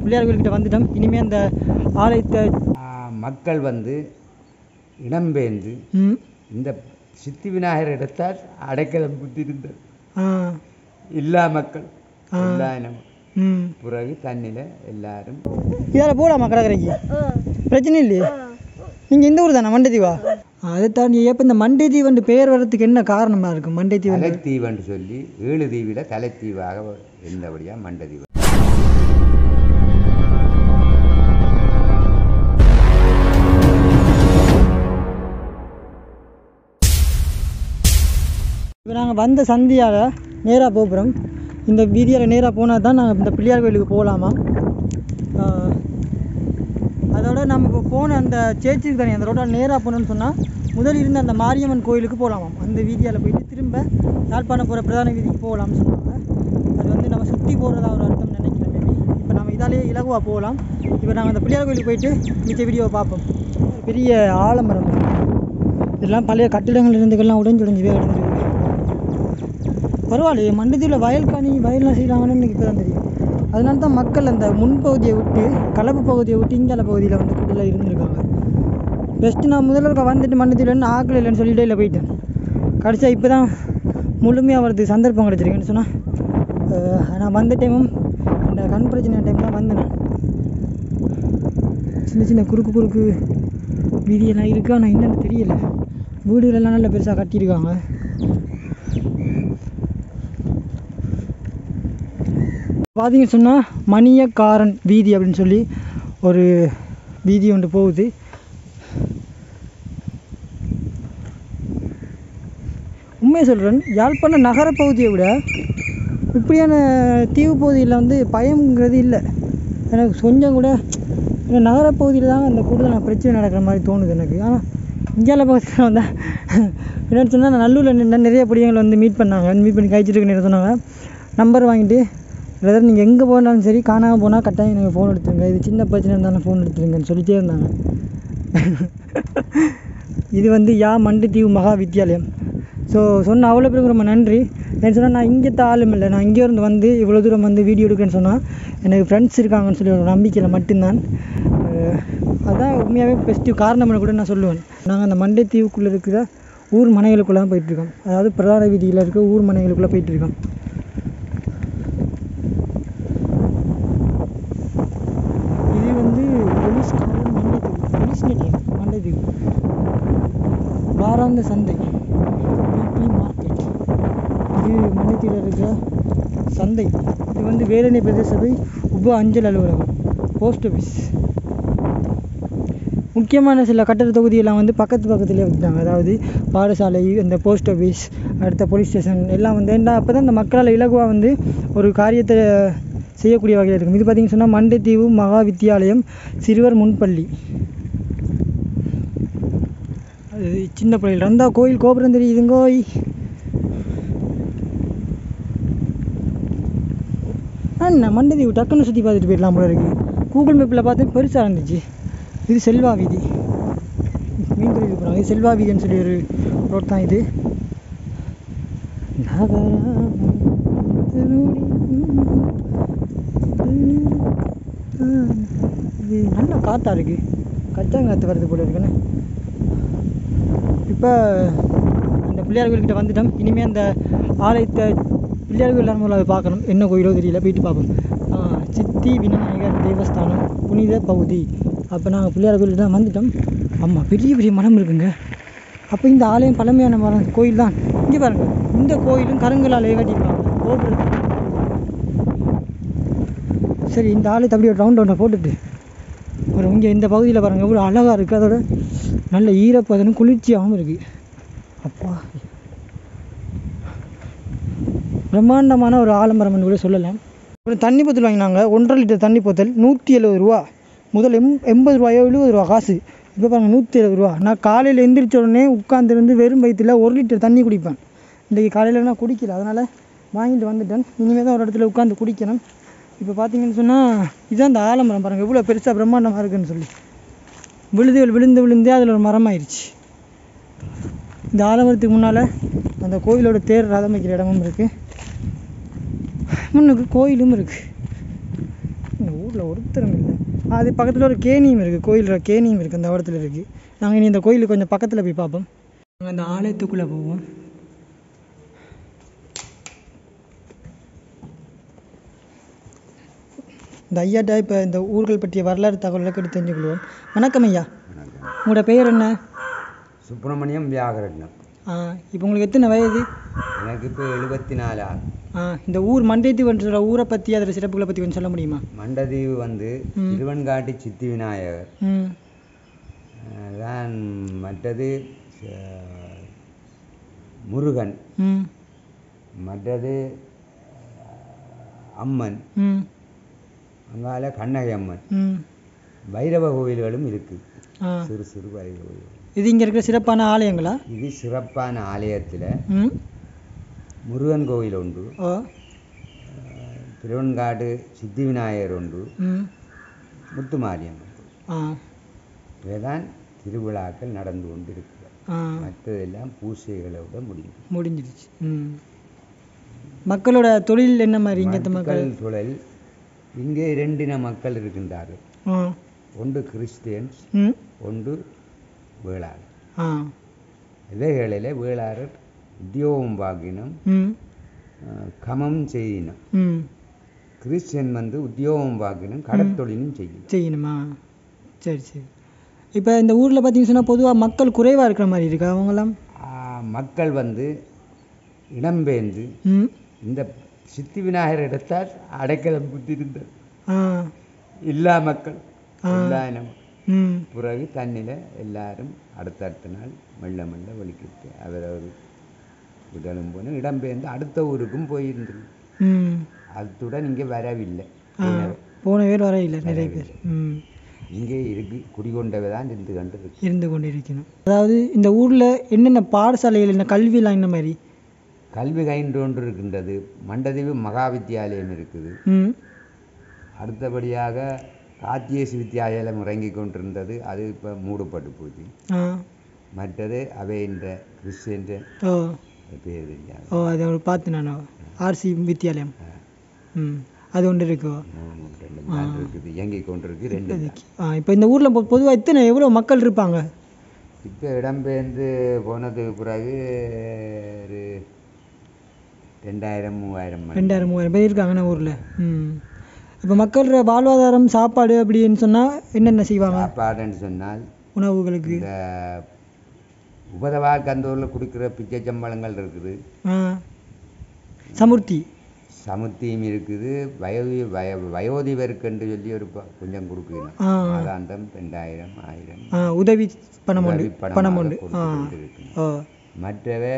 பிள்ளையார் கோயில்கிட்ட வந்துட்டோம் இனிமேல் அந்த ஆலயத்தை ஆஹ் மக்கள் வந்து இடம்பெயர்ந்து ம் இந்த சித்தி விநாயகர் இடத்தால் அடைக்கலம் புத்திருந்தது ஆ எல்லா மக்கள் ஆ. எல்லா இனமும் ம் பிறகு தண்ணியில் எல்லாரும் இதால் போகலாமா கடற்கரைக்கு பிரச்சனை இல்லையே நீங்கள் எந்த ஊர் தானே மண்டைத்தீவா அதை தாண்டி இப்போ இந்த மண்டைத்தீவன் பேர் வர்றதுக்கு என்ன காரணமாக இருக்கும் மண்டைத்தீவன் தலைத்தீவுன்னு சொல்லி ஏழு தீவில தலைத்தீவாக இருந்தபடியாக மண்டதீவு இப்போ நாங்கள் வந்த சந்தியால் நேராக போகிறோம் இந்த வீதியால் நேராக போனால் தான் நாங்கள் இந்த பிள்ளையார் கோயிலுக்கு போகலாமா ஆஹ், அதோட நம்ம இப்போ போன அந்த சேர்ச்சுக்கு தானே அந்த ரோட்டால் நேராக போனோம்னு சொன்னால் முதல் இருந்த அந்த மாரியம்மன் கோயிலுக்கு போகலாமாம் அந்த வீதியால் போயிட்டு திரும்ப யாழ்ப்பாணம் போகிற பிரதான வீதிக்கு போகலாம்னு சொன்னாங்க அது வந்து நம்ம சுற்றி போகிறதா ஒரு அர்த்தம் நினைக்கிறேன் மேபி இப்போ நம்ம இதாலேயே இலகுவாக போகலாம் இப்போ நாங்கள் அந்த பிள்ளையார் கோயிலுக்கு போயிட்டு மிச்ச வீடியோவை பார்ப்போம் பெரிய ஆலமரம் இதெல்லாம் பழைய கட்டிடங்கள் இருந்துக்கெல்லாம் உடைஞ்சு உடைஞ்சு போய் கிடந்துருக்கு பரவாயில்லையே மண்டதீவில் வயல் காணி வயல்லாம் செய்கிறாங்கன்னு எனக்கு இப்போ தான் தெரியும் அதனால தான் மக்கள் அந்த முன்பகுதியை விட்டு கலப்பு பகுதியை விட்டு இங்கால பகுதியில் வந்து கூடுதலாக இருந்திருக்காங்க பெஸ்ட்டு நான் முதல்ல இருக்க வந்துட்டு மண்டதீவில் ஆக்கள் இல்லைன்னு சொல்லிட்டு இல்லை போயிட்டேன் கடைசியாக இப்போ தான் முழுமையாக வரதுக்கு சந்தர்ப்பம் கிடச்சிருக்குன்னு சொன்னால் நான் வந்த டைமும் அந்த கண் பிரச்சனை டைம் தான் வந்தேன் நான் சின்ன சின்ன குறுக்கு குறுக்கு வீதியெல்லாம் இருக்கா ஆனால் என்னன்னு தெரியல வீடுகளெல்லாம் நல்ல பெருசாக கட்டியிருக்காங்க பார்த்தீங்கன்னு சொன்னால் மணியக்காரன் வீதி அப்படின்னு சொல்லி ஒரு வீதி ஒன்று போகுது உண்மையை சொல்கிறேன் யாழ்ப்பாண நகர பகுதியை விட இப்படியான தீவு பகுதியில் வந்து பயம்ங்கிறது இல்லை எனக்கு கொஞ்சம் கூட இந்த நகர பகுதியில் தான் அந்த கூடுதலான பிரச்சனை நடக்கிற மாதிரி தோணுது எனக்கு ஆனால் இந்தியாவில் பக்கத்தில் வந்தால் என்னன்னு சொன்னால் நான் நல்லூரில் நின்று நிறைய பிள்ளைங்களை வந்து மீட் பண்ணாங்க மீட் பண்ணி கழிச்சிட்டு இருக்கேன்னு சொன்னாங்க நம்பர் வாங்கிட்டு பிரதர் நீங்கள் எங்கே போனாலும் சரி காணாமல் போனால் கட்டாயம் எனக்கு ஃபோன் எடுத்துருங்க இது சின்ன பிரச்சனை இருந்தாலும் ஃபோன் எடுத்துருங்கன்னு சொல்லிட்டே இருந்தாங்க இது வந்து யா மண்டுத்தீவு மகா வித்யாலயம் ஸோ சொன்ன அவ்வளோ பேருக்கு ரொம்ப நன்றி ஏன்னு சொன்னால் நான் இங்கே ஆளும் இல்லை நான் இங்கே இருந்து வந்து இவ்வளோ தூரம் வந்து வீடியோ எடுக்கிறேன்னு சொன்னால் எனக்கு ஃப்ரெண்ட்ஸ் இருக்காங்கன்னு சொல்லி ஒரு நம்பிக்கையில் மட்டும்தான் அஹ் அதான் உண்மையாகவே பெஸ்ட்டு காரணம்னு கூட நான் சொல்லுவேன் நாங்கள் அந்த மண்டை தீவுக்குள்ளே இருக்கிற ஊர் மனைகளுக்குள்ளே தான் போயிட்டுருக்கோம் அதாவது பிரதான வீதியில் இருக்க ஊர் மனைகளுக்குள்ளே போயிட்டுருக்கோம் இது வந்து போலீஸ் காவல் மண்டைத்தீவு போலீஸ் நிலையம் மண்டைத்தீவு வாராந்த சந்தை பிபி மார்க்கெட் இது மண்டைத்தீவில் இருக்கிற சந்தை இது வந்து வேலணை பிரதேச சபை உப அஞ்சல் அலுவலகம் போஸ்ட் ஆஃபீஸ் முக்கியமான சில கட்டட தொகுதியெல்லாம் வந்து பக்கத்து பக்கத்துலேயே வச்சுட்டாங்க அதாவது பாடசாலை இந்த போஸ்ட் ஆஃபீஸ் அடுத்த போலீஸ் ஸ்டேஷன் எல்லாம் வந்து ஏன்டா அப்போ தான் இந்த மக்களால் இலகுவாக வந்து ஒரு காரியத்தை செய்யக்கூடிய வகையில் இருக்கும் இது பார்த்தீங்கன்னு சொன்னால் மண்டைத்தீவு மகா வித்தியாலயம் சிறுவர் முன்பள்ளி அது சின்ன பிள்ளைகள் ரந்தா கோயில் கோபுரம் தெரியுதுங்கோய் அண்ணா மண்டதீவு டக்குன்னு சுற்றி பார்த்துட்டு போயிடலாம் போல இருக்கு கூகுள் மேப்பில் பார்த்து பெருசாக இருந்துச்சு இது செல்வா வீதி மீன் தொழில் போகிறாங்க இது செல்வா வீதின்னு சொல்லி ஒரு ரோட் தான் இது இது நல்ல காற்றா இருக்கு கச்சாங்காற்று வருது போல இருக்குன்னு இப்போ அந்த பிள்ளையார் கோயில்கிட்ட வந்துட்டோம் இனிமேல் அந்த ஆலயத்தை பிள்ளையார் கோயில் எல்லாரும் முதல்ல பார்க்கணும் என்ன கோயிலோ தெரியல போயிட்டு பார்ப்போம் ஆ, சித்தி விநாயகர் தேவஸ்தானம் புனித பகுதி அப்போ நாங்கள் பிள்ளையார் கோயிலுக்கு தான் வந்துட்டோம் ஆமாம் பெரிய பெரிய மரம் இருக்குங்க அப்போ இந்த ஆலயம் பழமையான மரம் கோயில் தான் இங்கே பாருங்க இந்த கோயிலும் கருங்கலாலே கட்டியிருக்காங்க கோபுரம் சரி இந்த ஆலயத்தை அப்படியே ரவுண்ட் ரவுண்டாக போட்டுட்டு ஒரு இங்கே இந்த பகுதியில் பாருங்கள் எவ்வளோ அழகாக இருக்குது அதோட நல்ல ஈரப்பதனும் குளிர்ச்சியாகவும் இருக்குது அப்பா பிரம்மாண்டமான ஒரு ஆலமரம்னு கூட சொல்லலாம் அப்புறம் தண்ணி போத்தல் வாங்கினாங்க ஒன்றரை லிட்டர் தண்ணி போத்தல் நூற்றி எழுபது ரூபா முதல் எம் எண்பது ரூபாயோ எழுபது ரூபா காசு இப்போ பாருங்க நூற்றி எழுபது ரூபா நான் காலையில் எந்திரிச்ச உடனே உட்காந்துருந்து வெறும் வயிற்றில் ஒரு லிட்டர் தண்ணி குடிப்பேன் இன்றைக்கி காலையில் நான் குடிக்கல அதனால் வாங்கிட்டு வந்துட்டேன் இனிமேல் தான் ஒரு இடத்துல உட்காந்து குடிக்கணும் இப்போ பார்த்தீங்கன்னு சொன்னால் இதுதான் இந்த ஆலமரம் பாருங்கள் எவ்வளோ பெருசாக பிரம்மாண்டமாக இருக்குன்னு சொல்லி விழுதுகள் விழுந்து விழுந்தே அதில் ஒரு மரமாயிருச்சு இந்த ஆலமரத்துக்கு முன்னால் அந்த கோயிலோட தேர் ரதம் வைக்கிற இடமும் இருக்குது முன்னுக்கு கோயிலும் இருக்குது ஊரில் ஒருத்தரும் இல்லை அது பக்கத்தில் ஒரு கேணியும் இருக்குது கோயில் கேணியும் இருக்குது அந்த இடத்துல இருக்குது நாங்கள் இனி இந்த கோயிலுக்கு கொஞ்சம் பக்கத்தில் போய் பார்ப்போம் நாங்கள் அந்த ஆலயத்துக்குள்ளே போவோம் இந்த ஐயாட்ட இப்போ இந்த ஊர்கள் பற்றிய வரலாறு தகவலை கேட்டு தெரிஞ்சுக்கொள்வோம் வணக்கம் ஐயா வணக்கம் உங்களோட பெயர் என்ன சுப்பிரமணியம் வியாகரட்னம் ஆ இப்போ உங்களுக்கு எத்தனை வயது எனக்கு இப்போ எழுபத்தி நாலு ஆகுது ஆ இந்த ஊர் மண்டைத்தீவுன்ற ஊரை பற்றி அதோட சிறப்புகளை பற்றி கொஞ்சம் சொல்ல முடியுமா மண்டதீவு வந்து ம். திருவன்காட்டி சித்தி விநாயகர் ம் அஹ், தான் மற்றது அஹ், முருகன் ம் மற்றது அஹ், அம்மன் ம் அங்கால கண்ணகை அம்மன் ம் பைரவ கோயில்களும் இருக்குது ஆ சிறு சிறு பைரவ கோயில் இது இங்கே இருக்கிற சிறப்பான ஆலயங்களா இது சிறப்பான ஆலயத்தில் ம் முருகன் கோயில் உண்டு ஓ அஹ், திருவன்காடு சித்தி விநாயகர் உண்டு ம் முத்துமாரியம்மன் ஆ இவைதான் திருவிழாக்கள் நடந்து கொண்டு இருக்கிறது ஆ மற்றதெல்லாம் பூசைகளோட முடியும் முடிஞ்சிருச்சு ம் மக்களோட தொழில் என்ன மாதிரி இங்கே மக்கள் மக்கள் தொழில் இங்கே இரண்டின மக்கள் இருக்கின்றார்கள் ஆ ஒன்று கிறிஸ்டியன்ஸ் ம் ஒன்று வேளாளர் ஆ இவைகளில் வேளாளர் உத்தியோகம் வாங்கினம் ம் அஹ், கமம் செய்யினம் ம் கிறிஸ்டியன் வந்து உத்தியோகம் வாங்கினம் கடற்தொழிலும் செய்யணும் செய்யணுமா சரி சரி இப்போ இந்த ஊரில் பார்த்தீங்கன்னு சொன்னால் பொதுவாக மக்கள் குறைவாக இருக்கிற மாதிரி இருக்கா அவங்களாம் ஆஹ், மக்கள் வந்து இடம்பெயர்ந்து ம் இந்த சித்தி விநாயகர் இடத்தால் அடைக்கலம் புத்திருந்தது ஆ எல்லா மக்கள் எல்லா இனம் ம் பிறகு தண்ணியில் எல்லாரும் அடுத்தடுத்த நாள் மெல்ல மெல்ல வலிக்கிட்டு அவரவர் உடலும் போன இடம்பெயர்ந்து அடுத்த ஊருக்கும் போயிருந்தது ம் அத்துடன் இங்கே வரவில்லை ஆ போன பேர் வர இல்லை நிறைய பேர் ம் இங்கே இருக்கு குடிகொண்டவை தான் இருந்து கண்டு இருக்கு இருந்து கொண்டு இருக்கணும் அதாவது இந்த ஊரில் என்னென்ன பாடசாலைகள் என்ன கல்வியெல்லாம் என்ன மாதிரி கல்வி கயின்று ஒன்று இருக்கின்றது மண்டதீவு மகா வித்தியாலயம் இருக்குது ம் அடுத்தபடியாக காத்தியேசு வித்தியாலயம் இறங்கி கொண்டிருந்தது அது இப்போ மூடப்பட்டு போச்சு ஆ மற்றது அவை இந்த கிறிஸ்டியன் ஓ பேர் தெரியாது ஓ அதை ஒரு பார்த்து நான் ஆர்சி வித்தியாலயம் ம் அது ஒன்று இருக்கோ மூணு ரெண்டு தான் இருக்குது இயங்கி கொண்டிருக்கு ரெண்டு தான். ஆ இப்போ இந்த ஊரில் பொதுவாக எத்தனை எவ்வளோ மக்கள் இருப்பாங்க இப்போ இடம்பெயர்ந்து போனதுக்கு பிறகு ஒரு ரெண்டாயிரம் மூவாயிரம் மணி ரெண்டாயிரம் மூவாயிரம் பேர் இருக்காங்கண்ணா ஊரில் ம் இப்போ மக்களோட வாழ்வாதாரம் சாப்பாடு அப்படின்னு சொன்னால் என்னென்ன செய்வாங்க சாப்பாடுன்னு சொன்னால் உணவுகளுக்கு இந்த உபதவா கந்தூரில் கொடுக்குற பிச்சை சம்பளங்கள் இருக்குது ஆ சமுர்த்தி சமுத்தியும் இருக்குது வயோதி வய வயோதிபருக்குன்னு சொல்லி ஒரு ப- கொஞ்சம் கொடுக்கணும் ஆ மாதாந்தம் ரெண்டாயிரம் ஆயிரம் ஆ உதவி பணம் உண்டு உதவி பணமாக பணம் உண்டு கொடுத்து ஆ கொண்டிருக்கணும். ஓ மற்றவை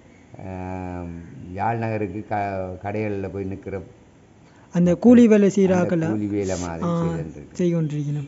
ஆம், யாழ் நகருக்கு க கடைகளில் போய் நிற்கிற அந்த கூலி வேலை செய்கிறாக்கள் கூலி வேலை மாதிரி ஆ செய்துருக்கு செய்து கொண்டிருக்கணும்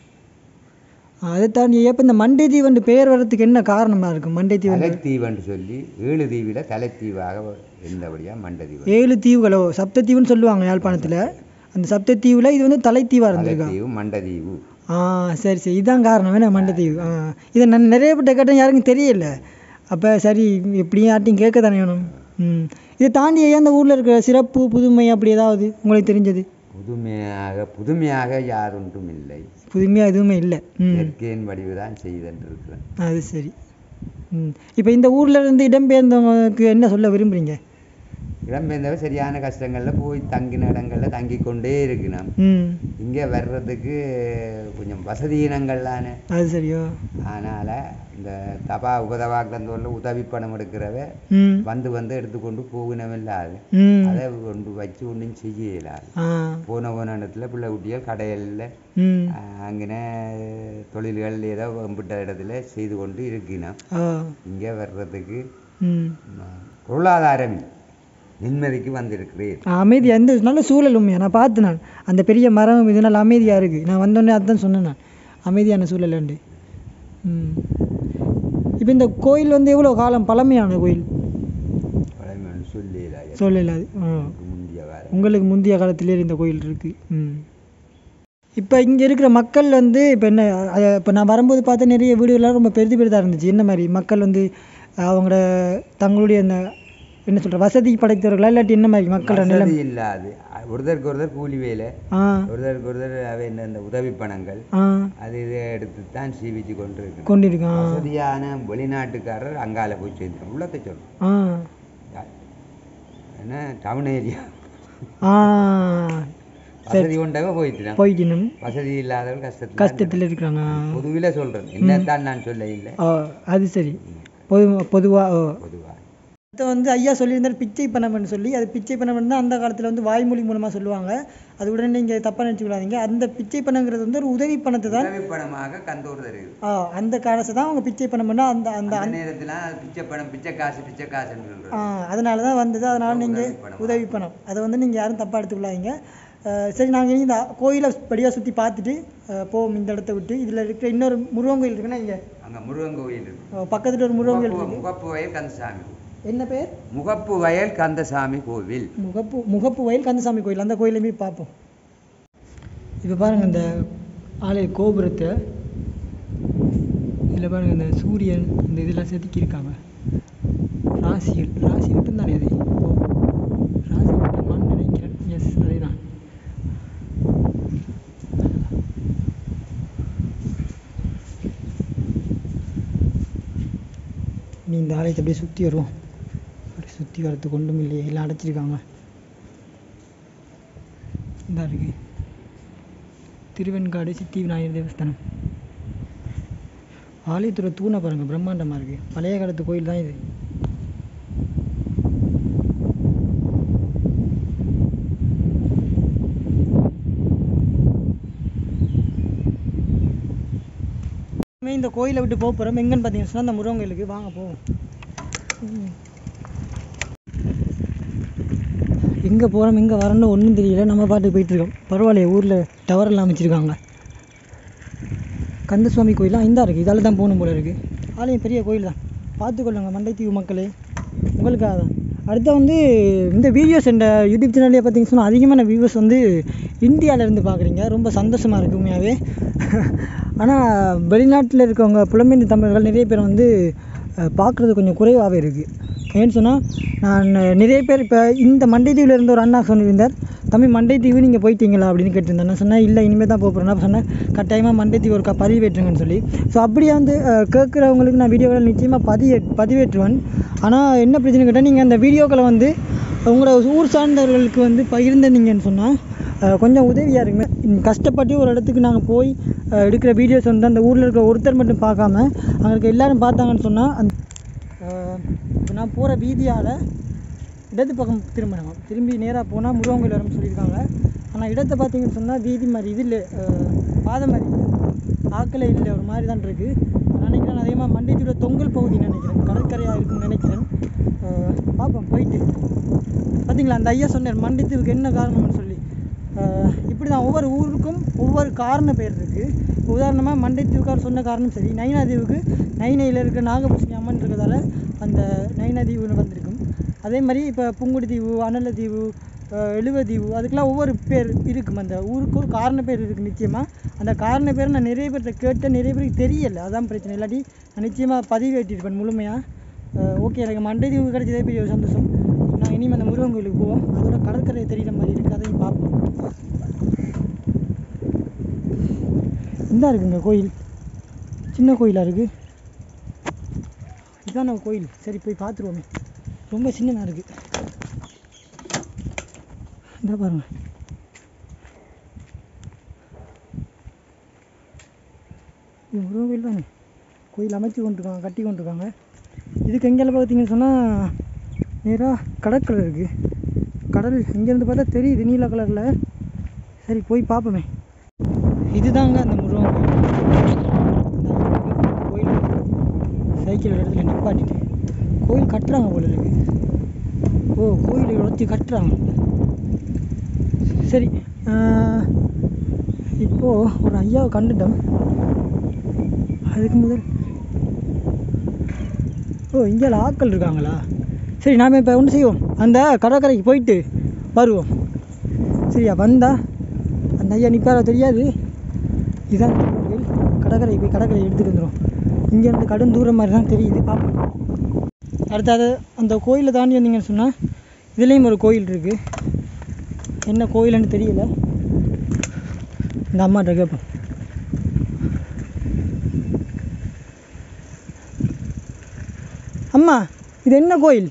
ஆ, அதை தாண்டி இப்போ இந்த மண்டை தீவன் பெயர் வர்றதுக்கு என்ன காரணமாக இருக்கும் மண்டை தீவன் தலைத்தீவுன்னு சொல்லி ஏழு தீவில் தலைத்தீவாக இருந்தபடியாக மண்டதீவு ஏழு தீவுகளோ சப்தத்தீவுன்னு சொல்லுவாங்க யாழ்ப்பாணத்தில் அந்த சப்தத்தீவில் இது வந்து தலைத்தீவாக இருந்திருக்கா தலைத்தீவு மண்டதீவு ஆ சரி சரி இதுதான் காரணம் என்ன மண்டத்தீவு ஆ இதை நான் நிறைய பேர்ட்ட கேட்டேன் யாருக்கும் தெரியல அப்போ சரி எப்படியும் யார்ட்டையும் கேட்க தானே வேணும் ம் இதை தாண்டி ஏன் அந்த ஊரில் இருக்கிற சிறப்பு புதுமை அப்படி ஏதாவது உங்களுக்கு தெரிஞ்சது புதுமையாக புதுமையாக யாரொன்றும் இல்லை புதுமையாக எதுவுமே இல்லை ம் இயற்கையின் வடிவு தான் செய்தென்றிருக்கிறேன் அது சரி ம் இப்போ இந்த ஊர்ல இருந்து இடம்பெயர்ந்தவங்களுக்கு என்ன சொல்ல விரும்புறீங்க இடம்பெயர்ந்தவர் சரியான கஷ்டங்களில் போய் தங்கின இடங்களில் தங்கி கொண்டே இருக்கணும் ம் இங்கே வர்றதுக்கு கொஞ்சம் வசதியினங்கள்லானே அது சரியோ அதனால் இந்த தபா உபதவாக்கந்தூரில் உதவி பணம் எடுக்கிறவ ம் வந்து வந்து எடுத்துக்கொண்டு போகணுமில்லாது ம் அதை கொண்டு வச்சு ஒன்றும் செய்ய இயலாது ஆ போன போன இடத்துல பிள்ளை குட்டிகள் கடைகளில் ம் அங்கே தொழில்கள் ஏதோ வம்பிட்ட இடத்துல செய்து கொண்டு இருக்கணும் ஆ இங்கே வர்றதுக்கு ம் ம, பொருளாதாரம் இல்லை. நிம்மதிக்கு வந்திருக்கிறேன் அமைதி அந்த நல்ல சூழல் உண்மையா நான் பார்த்து நான் அந்த பெரிய மரம் இது நல்ல அமைதியாக இருக்குது நான் வந்தோடனே அதுதான் சொன்னேன் நான் அமைதியான சூழல் உண்டு ம் இப்போ இந்த கோயில் வந்து எவ்வளோ காலம் பழமையான கோயில் பழமையான சொல்லல சொல்லல அது ஆ முந்திய காலம் உங்களுக்கு முந்தைய காலத்திலே இந்த கோயில் இருக்குது ம் இப்போ இங்கே இருக்கிற மக்கள் வந்து இப்போ என்ன இப்போ நான் வரும்போது பார்த்த நிறைய வீடுகள்லாம் ரொம்ப பெருது பெருதாக இருந்துச்சு என்ன மாதிரி மக்கள் வந்து அவங்களோட தங்களுடைய அந்த என்ன சொல்கிற வசதி படைத்தவர்களா இல்லாட்டி என்ன மாதிரி மக்களோட நிலம் வசதி இல்லாது ஒருத்தருக்கு ஒருத்தர் கூலி வேலை ஆ ஒருத்தருக்கு ஒருத்தர் அவை இந்த இந்த உதவி பணங்கள் ஆ அது இதை எடுத்து தான் சீவிச்சு கொண்டு இருக்கு கொண்டிருக்கான் வசதியான வெளிநாட்டுக்காரர் அங்கால போய் சேர்ந்து உள்ளத்தை சொல்றோம் ஆ என்ன டவுன் ஏரியா ஆ வசதி கொண்டவங்க போயிட்டு போயிட்டினும் வசதி இல்லாதவங்க கஷ்டத்தில் கஷ்டத்தில் இருக்கிறாங்க பொதுவில் சொல்றேன் என்னத்தான் நான் சொல்ல இல்லை ஆ அது சரி பொது பொதுவாக பொதுவா அடுத்து வந்து ஐயா சொல்லியிருந்தார் பிச்சை பணம்னு சொல்லி அது பிச்சை பணம் தான் அந்த காலத்தில் வந்து வாய்மொழி மூலமாக சொல்லுவாங்க அது உடனே நீங்கள் தப்பாக நினச்சிக்கூடாதீங்க அந்த பிச்சை பணங்கிறது வந்து ஒரு உதவி பணத்தை தான் உதவி பணமாக கந்தூர் தருது ஆ அந்த காசை தான் அவங்க பிச்சை பணம் பண்ணால் அந்த அந்த அந்த நேரத்துல பிச்சை பணம் பிச்சை காசு பிச்சை காசுன்னு சொல்றது ஆ அதனால தான் வந்தது அதனால நீங்கள் உதவி பணம். உதவி பணம் அதை வந்து நீங்கள் யாரும் தப்பாக எடுத்துக்கொள்ளாதீங்க அஹ் சரி நாங்கள் இனி இந்த கோயிலை படியாக சுற்றி பார்த்துட்டு அஹ் போவோம் இந்த இடத்த விட்டு இதில் இருக்கிற இன்னொரு முருகன் கோயில் இருக்குன்னா இங்கே அங்க முருகன் கோயில் இருக்கு பக்கத்தில் ஒரு முருகன் கோயில் முகப்பு- இருக்கு முகப்பு வயல் கந்தசாமி என்ன பேர் முகப்பு வயல் கந்தசாமி கோவில் முகப்பு முகப்பு வயல் கந்தசாமி கோயில் அந்த கோயிலையும் போய் பார்ப்போம் இப்போ பாருங்க இந்த ஆலய கோபுரத்தை இதில் பாருங்க இந்த சூரியன் இந்த இதெல்லாம் செதுக்கியிருக்காங்க ராசிகள் ராசி மட்டும் தானே இது ஓ ராசி மட்டுமான்னு நினைக்கிறேன் எஸ் அதே தான் நீ இந்த ஆலயத்தை அப்படியே சுற்றி வருவோம் அப்படி சுற்றி வரத்துக்கு ஒன்றும் இல்லையே எல்லாம் அடைச்சிருக்காங்க இந்த இருக்கு திருவெண்காடு சித்தி விநாயகர் தேவஸ்தானம் ஆலயத்தோட தூணை பாருங்க பிரம்மாண்டமாக இருக்கு பழைய காலத்து கோயில் தான் இது இனிமே இந்த கோயிலை விட்டு போக போகிறோம் எங்கன்னு பார்த்தீங்கன்னா சொன்னா, இந்த முருகன் கோயிலுக்கு வாங்க போவோம் எங்கே போகிறோம் எங்கே வரோன்னு ஒன்றும் தெரியல நம்ம பாட்டுக்கு போயிட்டு இருக்கோம் பரவாயில்லையே ஊரில் டவர் எல்லாம் அமைச்சிருக்காங்க கந்தசுவாமி கோயிலாம் இந்தா இருக்குது இதால் தான் போகணும் போல இருக்குது ஆலயம் பெரிய கோயில் தான் பார்த்துக்கொள்ளுங்க மண்டைத்தீவு மக்களே உங்களுக்காக தான் அடுத்து வந்து இந்த வீடியோஸ் இந்த யூடியூப் சேனல்லே பார்த்தீங்கன்னு சொன்னால் அதிகமான வியூவர்ஸ் வந்து இந்தியால இருந்து பார்க்குறீங்க ரொம்ப சந்தோஷமாக இருக்குது உண்மையாகவே ஆனால் வெளிநாட்டில் இருக்கவங்க புலம்பெயர்ந்த தமிழர்கள் நிறைய பேர் வந்து பார்க்குறது கொஞ்சம் குறைவாகவே இருக்குது ஏன்னு சொன்னால் நான் நிறைய பேர் இப்போ இந்த மண்டைத்தீவில் இருந்த ஒரு அண்ணா சொல்லியிருந்தார் தம்பி மண்டைத்தீவு நீங்கள் போயிட்டீங்களா அப்படின்னு கேட்டிருந்தேன் நான் சொன்னேன் இல்லை இனிமேல் தான் போக போகிறேன் நான் சொன்னேன் கட்டாயமாக மண்டைத்தீவு ஒருக்கா பதிவேற்றுங்கன்னு சொல்லி ஸோ அப்படியே வந்து அஹ், கேட்குறவங்களுக்கு நான் வீடியோக்களை நிச்சயமாக பதிவே பதிவேற்றுவேன் ஆனால் என்ன பிரச்சனை கேட்டால் நீங்கள் அந்த வீடியோக்களை வந்து உங்களோட ஊர் சார்ந்தவர்களுக்கு வந்து பகிர்ந்தீங்கன்னு சொன்னால் அஹ், கொஞ்சம் உதவியாக இருக்குங்க ம், கஷ்டப்பட்டு ஒரு இடத்துக்கு நாங்கள் போய் அஹ், எடுக்கிற வீடியோஸ் வந்து அந்த ஊரில் இருக்கிற ஒருத்தர் மட்டும் பார்க்காம அங்கே இருக்க எல்லாரும் பார்த்தாங்கன்னு சொன்னால் அந்த இப்போ நான் போகிற வீதியால் இடது பக்கம் திரும்பணும் திரும்பி நேராக போனால் முருகன் கோயில் வரும்னு சொல்லியிருக்காங்க ஆனால் இடத்தை பார்த்தீங்கன்னு சொன்னால் வீதி மாதிரி இது இல்லை அஹ், பாதை மாதிரி இல்லை ஆக்கலை இல்லை ஒரு மாதிரி தான் இருக்குது நான் நினைக்கிறேன் அதிகமாக மண்டைத்தீவோட தொங்கல் பகுதி நினைக்கிறேன் கடற்கரையாக இருக்கும்னு நினைக்கிறேன் அஹ், பார்ப்போம் போயிட்டு பார்த்தீங்களா அந்த ஐயா சொன்னார் மண்டைத்தீவுக்கு என்ன காரணம்னு சொல்லி அஹ், இப்படி தான் ஒவ்வொரு ஊருக்கும் ஒவ்வொரு காரண பேர் இருக்குது உதாரணமாக மண்டைத்தீவுக்கார் சொன்ன காரணம் சரி நைனாதீவுக்கு நைனையில் இருக்க நாகபூஷணி அம்மன் இருக்கிறதால அந்த நைனாதீவுன்னு வந்திருக்கும் அதே மாதிரி இப்போ புங்குடுதீவு அனலதீவு அஹ், எழுவதீவு அதுக்கெல்லாம் ஒவ்வொரு பேர் இருக்கும் அந்த ஊருக்கு ஒரு காரண பேர் இருக்குது நிச்சயமாக அந்த காரண பேர் நான் நிறைய பேர்கிட்ட கேட்டேன் நிறைய பேருக்கு தெரியல அதான் பிரச்சனை இல்லாட்டி நான் நிச்சயமாக பதிவேற்றிருப்பேன் முழுமையாக ஓகே எனக்கு மண்டைதீவு கிடைச்சதே பெரிய ஒரு சந்தோஷம் நான் இனிமேல் அந்த முருகன் கோயிலுக்கு போவோம் அதோட கடற்கரை தெரியுற மாதிரி இருக்குது அதையும் பார்ப்போம் இந்தா இருக்குங்க கோயில் சின்ன கோயிலாக இருக்குது இதான கோயில் சரி போய் பார்த்துருவோமே ரொம்ப சின்னதாக இருக்குது இந்த பாருங்க இது முருகன் கோயில் தானே கோயில் அமைச்சு கொண்டிருக்காங்க கட்டி கொண்டிருக்காங்க இதுக்கு எங்கெல்லாம் பார்த்தீங்கன்னு சொன்னால் நேராக கடற்கரை இருக்குது கடல் இங்கேருந்து பார்த்தா தெரியுது நீல கலரில் சரி போய் பார்ப்போமே இதுதாங்க அந்த முருகன் கோயில் அந்த கோயில் சைக்கிள் ஒரு இடத்துல நிப்பாட்டிட்டு கோயில் கட்டுறாங்க போல இருக்கு ஓ கோயில் உழைச்சி கட்டுறாங்க சரி ஆஹ், இப்போ ஒரு ஐயாவை கண்டுட்டோம் அதுக்கு முதல் ஓ இங்கே ஆட்கள் இருக்காங்களா சரி நாம் இப்போ ஒன்று செய்வோம் அந்த கடற்கரைக்கு போயிட்டு வருவோம் சரியா வந்தா அந்த ஐயா நிற்பாரா தெரியாது இதான் கோயில் கடற்கரை போய் கடற்கரை எடுத்துகிட்டு வந்துடும் இங்கேருந்து கடும் தூரம் மாதிரி தான் தெரியுது பார்ப்போம் அடுத்தது அந்த கோயிலை தாண்டி வந்தீங்கன்னு சொன்னால் இதுலேயும் ஒரு கோயில் இருக்குது என்ன கோயில்னு தெரியல இந்த அம்மாட்ட கேட்போம் அம்மா இது என்ன கோயில்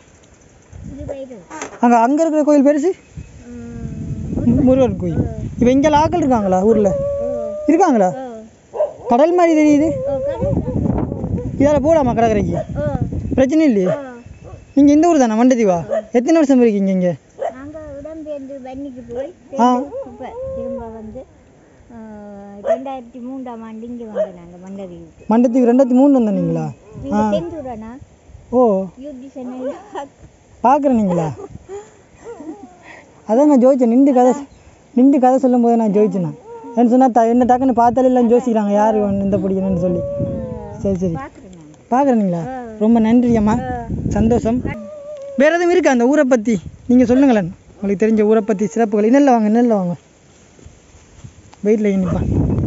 அங்கே அங்கே இருக்கிற கோயில் பெருசு மு- முருகன் கோயில் இப்போ இங்கே ஆக்கள் இருக்காங்களா ஊரில் இருக்காங்களா கடல் மாதிரி தெரியுது இதால் போகலாமா கடற்கரைக்கு பிரச்சனை இல்லையே நீங்கள் இந்த ஊர் தானே மண்டதீவா எத்தனை வருஷம் இருக்கீங்க இங்கே நாங்கள் இடம்பெயர்ந்து வன்னிக்கு போய் ஆ இப்போ திரும்ப வந்து ஆஹ், ரெண்டாயிரத்தி மூன்றாம் ஆண்டு இங்கே வந்தோம் நாங்கள் மண்டதீவுக்கு மண்டதீவு ரெண்டாயிரத்தி மூணு வந்தீங்களா நீங்கள் செஞ்சூரண்ணா ஓ யூடி சென்னையில் பார்க்குறீங்களா அதான் நான் ஜோதிச்சேன் நின்று கதை நின்று கதை சொல்லும் போது நான் ஜோதிச்சேன் என்ன சொன்னால் த என்ன டக்குன்னு பார்த்தாலே எல்லாம் யோசிக்கிறாங்க யார் இந்த பிடிக்கணும்னு சொல்லி சரி சரி பார்க்குறேன் நாங்கள் பார்க்குறீங்களா ரொம்ப நன்றி அம்மா சந்தோஷம் வேறு எதுவும் இருக்கா அந்த ஊரை பற்றி நீங்கள் சொல்லுங்களேன் உங்களுக்கு தெரிஞ்ச ஊரை பற்றி சிறப்புகள் இன்னல்ல வாங்க இன்னல்ல வாங்க வெயிட்டில் நிற்பான்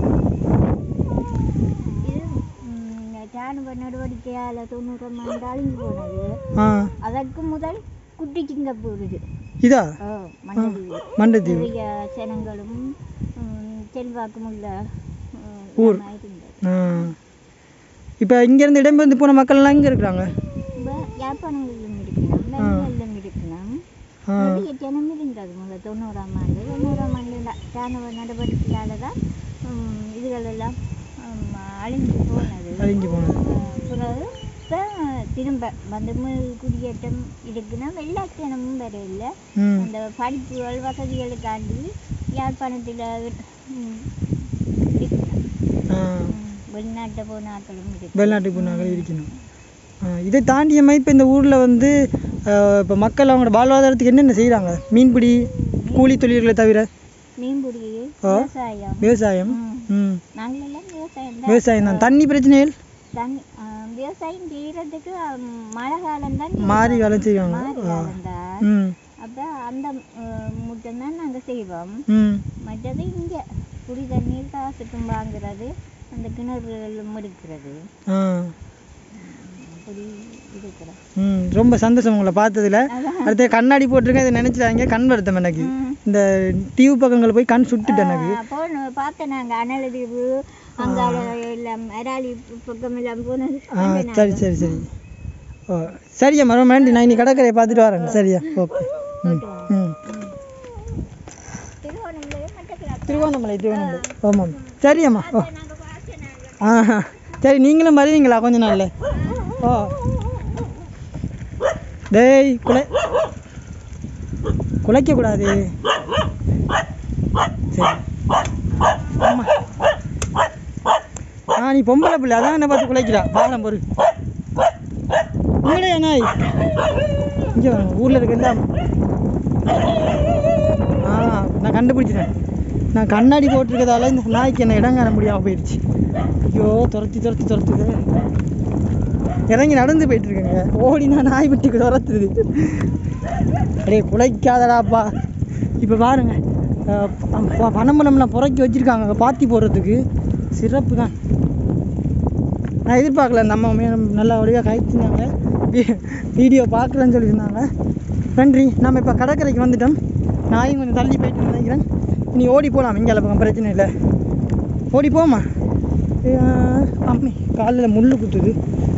இது ம், ராணுவ நடவடிக்கையால் தொண்ணூறாம் ஆண்டு அழிஞ்சு போனது ஆ அதற்கு முதல் குட்டி சிங்கப்பூர் இது இதா ஓ மண்டதீவு மண்டதீவு நிறைய ஜனங்களும் ம், செல்வாக்கும் உள்ள ம், ஊர். இடமா இருந்தது ஆ இப்போ இங்கேருந்து இடம்பெயர்ந்து போன மக்கள்லாம் எங்கே இருக்கிறாங்க இப்போ யாழ்ப்பாணங்களிலும் இருக்கலாம் வெள்ளங்களிலும் இருக்கலாம் ஆ நிறைய ஜனம் இருந்தது முதல் தொண்ணூறாம் ஆண்டு தொண்ணூறாம் ஆண்டு ந- ராணுவ நடவடிக்கையால் தான் ம், இதுகள் எல்லாம் ம், அழிஞ்சு போனது அழிஞ்சு போனது அஹ், பிறகு இப்போ திரும்ப வந்து மீள் குடியேற்றம் இருக்குன்னா வெள்ளாட்டனமும் வேற இல்லை ம் அந்த படிப்புகள் வசதிகளுக்காண்டி யாழ்ப்பாணத்தில் ம், இருக்கலாம் ஆ ம், வெளிநாட்டை போன ஆட்களும் இருக்கு வெளிநாட்டுக்கு போனாங்க இருக்கணும் ஆ, இதை தாண்டிய மாதிரி இப்போ இந்த ஊரில் வந்து இப்போ மக்கள் அவங்களோட வாழ்வாதாரத்துக்கு என்னென்ன செய்கிறாங்க மீன்பிடி கூலி தொழில்களை தவிர மீன்பிடி ஆ. விவசாயம் விவசாயம் ம். ம் நாங்கள் எல்லாம் விவசாயம் தான் விவசாயம் தான் தண்ணி பிரச்சனைகள் தண்ணி ஆ, விவசாயம் செய்யறதுக்கு ம், மழை காலம் தான் மாறி வேலை செய்வாங்க மாறி ஆ காலம் தான் ம் அப்போ அந்த முட்டம் தான் நாங்கள் செய்வோம் ம் மற்றது இங்கே குடி தண்ணீர் காசுக்கும் வாங்குறது அந்த கிணறுகளும் எடுக்கிறது ஆ அப்படி இருக்கிறோம் ம் ரொம்ப சந்தோஷம் உங்களை பார்த்ததுல அடுத்து கண்ணாடி போட்டிருக்கேன் இதை நினச்சிட்டாங்க கண் வருத்தம் எனக்கு இந்த டிவி பக்கங்கள் போய் கண் சுட்டுட்டு எனக்கு அப்போ நான் பார்த்தேன் நாங்கள் அனலதீவு அங்கே எல்லாம் அராலி பக்கம் எல்லாம் போனது ஆ சரி சரி சரி ஓ சரியா ரொம்ப நன்றி நான் இன்னைக்கு கடற்கரையை பார்த்துட்டு வரேன் சரியா ஓகே ம் ம் திருவோணமலை மட்டக்களப்பு திருவண்ணாமலை திருவண்ணாமலை ஆமாம் சரியம்மா ஓ நாங்கள் பார்த்தேன் நாங்கள் ஆ சரி நீங்களும் வருவீங்களா கொஞ்ச நாள்ல ஓ டேய் குலை குலைக்கக்கூடாது சரி ஆமா ஆ நீ பொம்பளை பிள்ளை அதான் என்ன பார்த்து குலைக்கிறா பாரம் பொறு உங்களே நாய் இங்கே வாங்க ஊரில் இருக்க எல்லாம் ஆ நான் கண்டுபிடிச்சிட்டேன் நான் கண்ணாடி போட்டிருக்கதால இந்த நாய்க்கு என்ன இடம் காண முடியாமல் போயிடுச்சு ஐயோ துரத்தி துரத்தி துரத்துது இறங்கி நடந்து போயிட்டு இருக்கேங்க ஓடினா நாய் விட்டுக்கு துரத்துது அடே குலைக்காதடாப்பா இப்போ பாருங்க அஹ் ப- ப- பனம்பழம்லாம் புறக்கி வச்சிருக்காங்க பாத்தி போடுறதுக்கு சிறப்பு தான் நான் எதிர்பார்க்கல நம்ம நல்லா வழியாக கைச்சிருந்தாங்க வீடியோ பார்க்குறேன்னு சொல்லியிருந்தாங்க நன்றி நம்ம இப்போ கடற்கரைக்கு வந்துட்டோம் நாயும் கொஞ்சம் தள்ளி போயிட்டு நினைக்கிறேன் நீ ஓடி போகலாம் இங்கே பக்கம் பிரச்சனை இல்லை ஓடி போமா அம்மி காலில் முள் குத்துது